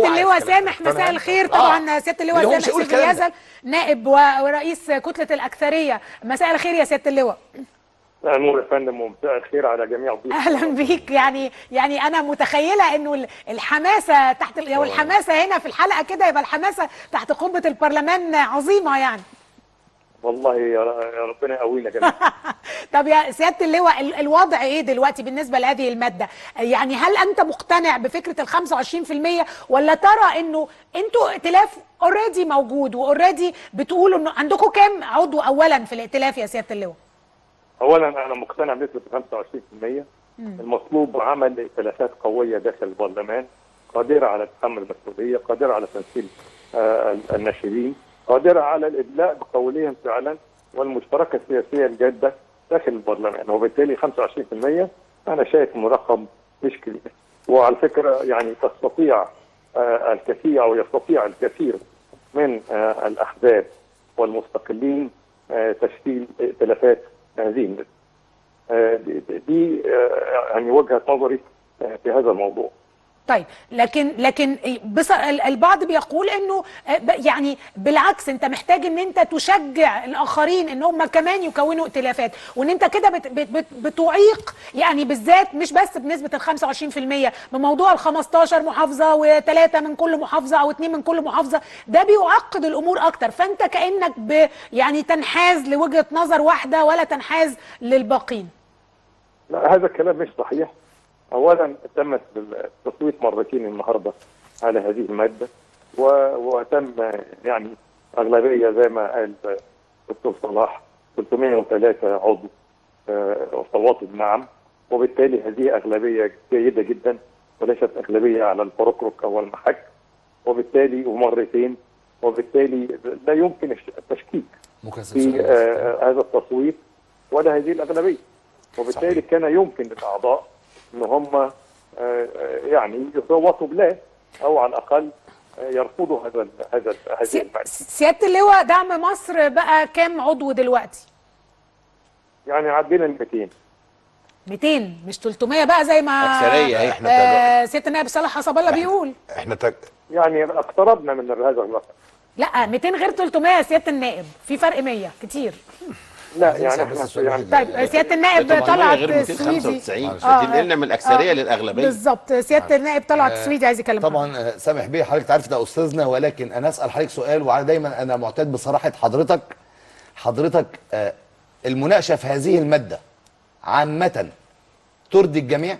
سياده عايز اللواء كلام. سامح مساء تمام. الخير آه. طبعا سياده اللواء اللي هو مش سامح هيقول سيف الكلام ده. اليزل نائب و- ورئيس كتله الاكثريه مساء الخير يا سياده اللواء مساء النور يا فندم ومساء الخير على جميع الضيوف اهلا بيك يعني يعني انا متخيله انه ال- الحماسه تحت ال- لو الحماسه هنا في الحلقه كده يبقى الحماسه تحت قبه البرلمان عظيمه يعني والله يا يا ربنا يقوينا جميعا طب يا سياده اللواء ال- الوضع ايه دلوقتي بالنسبه لهذه الماده يعني هل انت مقتنع بفكره ال 25% ولا ترى انه انتوا ائتلاف اوريدي موجود واوريدي بتقولوا انه عندكم كام عضو اولا في الائتلاف يا سياده اللواء اولا انا مقتنع بنسبه 25% المطلوب عمل ائتلافات قويه داخل البرلمان قادره على تحمل المسؤوليه قادره على تمثيل آه، الناشرين قادره على الادلاء بقولهم فعلا والمشتركه السياسيه الجاده داخل البرلمان وبالتالي 25% انا شايف انه رقم مش كبير وعلى فكره يعني تستطيع آه، الكثير او يستطيع الكثير من آه، الاحزاب والمستقلين آه، تشكيل ائتلافات هذه النسبة. آه، دي- دي آه، يعني وجهه نظري آه، في هذا الموضوع طيب لكن لكن بص ال- البعض بيقول انه آه، ب- يعني بالعكس انت محتاج ان انت تشجع الاخرين ان هم كمان يكونوا ائتلافات وان انت كده بت بت بت بتعيق يعني بالذات مش بس بنسبه ال 25% بموضوع ال 15 محافظه وثلاثه من كل محافظه او اثنين من كل محافظه ده بيعقد الامور اكتر فانت كانك ب يعني تنحاز لوجهه نظر واحده ولا تنحاز للباقين لا هذا الكلام مش صحيح اولا تم التصويت مرتين النهارده على هذه الماده و... وتم يعني اغلبيه زي ما قال الدكتور صلاح 303 عضو آه، صوتوا بنعم وبالتالي هذه اغلبيه جيده جدا وليست اغلبيه على الفرقرك او المحك وبالتالي ومرتين وبالتالي لا يمكن الش- التشكيك في آه، هذا التصويت ولا هذه الاغلبيه وبالتالي كان يمكن للاعضاء ان هم آه، آه، يعني يصوتوا بلا او على الاقل آه، يرفضوا هذا ال- هذا ال- هذه سي- الماده سياده اللواء دعم مصر بقى كام عضو دلوقتي يعني عدينا ال 200 200 مش 300 بقى زي ما أكثرية، هي إحنا آه سياده النائب صالح حسب الله بيقول احنا تك... يعني اقتربنا من هذا الرقم لا 200 غير 300 يا سياده النائب في فرق 100 كتير لا يعني بس احنا السؤال يعني طيب سياده النائب طلعت غير السويدي 295 آه، بتنقلنا من الاكثريه آه، للاغلبيه بالظبط سياده النائب طلعت السويدي عايز يكلم حضرتك. طبعا آه، سامح بيه حضرتك تعرف ده استاذنا ولكن انا اسال حضرتك سؤال وعلى دايما انا معتاد بصراحه حضرتك حضرتك آه، المناقشه في هذه الماده عامه ترضي الجميع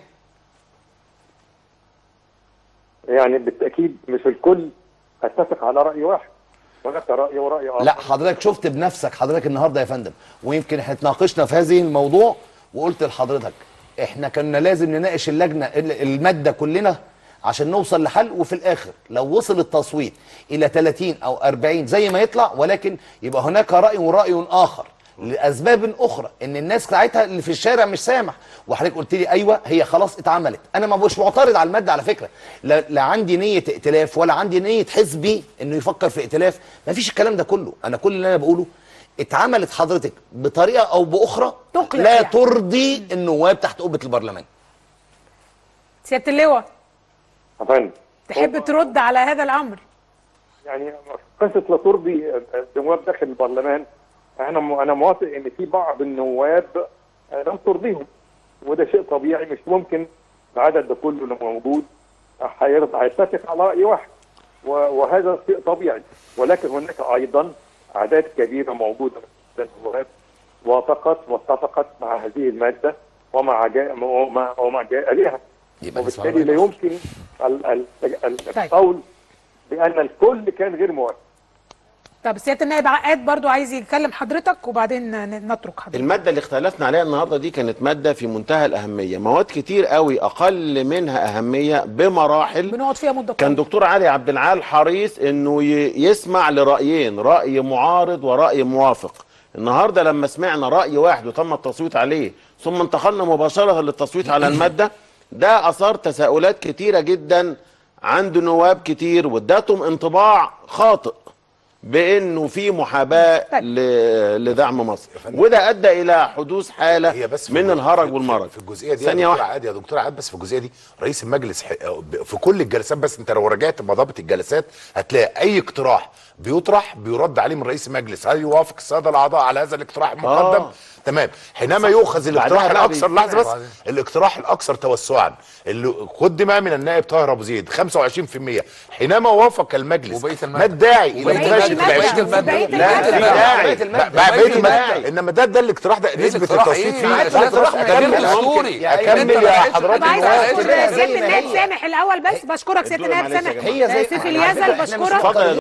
يعني بالتاكيد مش الكل اتفق على راي واحد هناك راي وراي اخر لا حضرتك شفت بنفسك حضرتك النهارده يا فندم ويمكن احنا اتناقشنا في هذه الموضوع وقلت لحضرتك احنا كنا لازم نناقش اللجنه ال- الماده كلنا عشان نوصل لحل وفي الاخر لو وصل التصويت الى 30 او 40 زي ما يطلع ولكن يبقى هناك راي وراي اخر لاسباب اخرى ان الناس ساعتها اللي في الشارع مش سامح وحضرتك قلت لي ايوه هي خلاص اتعملت انا ما مش معترض على الماده على فكره لا, لا عندي نيه ائتلاف ولا عندي نيه حزبي انه يفكر في ائتلاف ما فيش الكلام ده كله انا كل اللي انا بقوله اتعملت حضرتك بطريقه او باخرى تقلق لا يعني. ترضي النواب تحت قبه البرلمان سياده اللواء يا فندم تحب ترد على هذا الامر يعني قصه لا ترضي النواب داخل البرلمان انا انا موافق ان في بعض النواب لم ترضيهم وده شيء طبيعي مش ممكن العدد ده كله لما موجود هيرضى- هيتفق على راي واحد و- وهذا شيء طبيعي ولكن هناك ايضا اعداد كبيره موجوده من النواب وافقت واتفقت مع هذه الماده ومع جاء ومع, ومع جائلها يبقى نسمع وبالتالي لا رأي يمكن ال- ال- ال- طيب. القول بان الكل كان غير موافق طب سياده النائب عقاد برضو عايز يكلم حضرتك وبعدين ن- نترك حضرتك الماده اللي اختلفنا عليها النهارده دي كانت ماده في منتهى الاهميه مواد كتير قوي اقل منها اهميه بمراحل بنقعد فيها مده كان طويلة. دكتور علي عبد العال حريص انه ي- يسمع لرايين راي معارض وراي موافق النهارده لما سمعنا راي واحد وتم التصويت عليه ثم انتقلنا مباشره للتصويت على الماده ده اثار تساؤلات كتيره جدا عند نواب كتير وادتهم انطباع خاطئ بانه في محاباه طيب. ل- لدعم مصر وده ادى الى حدوث حاله هي بس في من الجزء- الهرج في- والمرج في الجزئيه دي ثانيه يا دكتور واحده عاد يا دكتور عاد بس في الجزئيه دي رئيس المجلس ح- في كل الجلسات بس انت لو رجعت مضابط الجلسات هتلاقي اي اقتراح بيطرح بيرد عليه من رئيس المجلس هل يوافق الساده الاعضاء على هذا الاقتراح المقدم آه. تمام حينما يؤخذ الاقتراح بعدها بقى الاكثر بيتسمع لحظه بس بعدين. الاقتراح الاكثر توسعا اللي قدم من النائب طاهر ابو زيد 25% حينما وافق المجلس وبقية المادة. ما الداعي الى وبقية مناقشه المادة. العشرين وبقية المادة. وبقية لا المادة. في داعي بقية المادة. بقى بقيه بقية المادة المادة. انما ده ده الاقتراح ده نسبه الاقتراح التصويت ايه؟ فيه ده اقتراح ده غير دستوري اكمل انت يا معلش- حضرات طب عايز النواب اشكر كده سياده زي ما النائب هي. سامح الاول بس بشكرك سياده الدكتورة النائب معلش يا سامح جماعة. هي زي- سيف على فكرة اليزل إحنا مش بشكرك اتفضل يا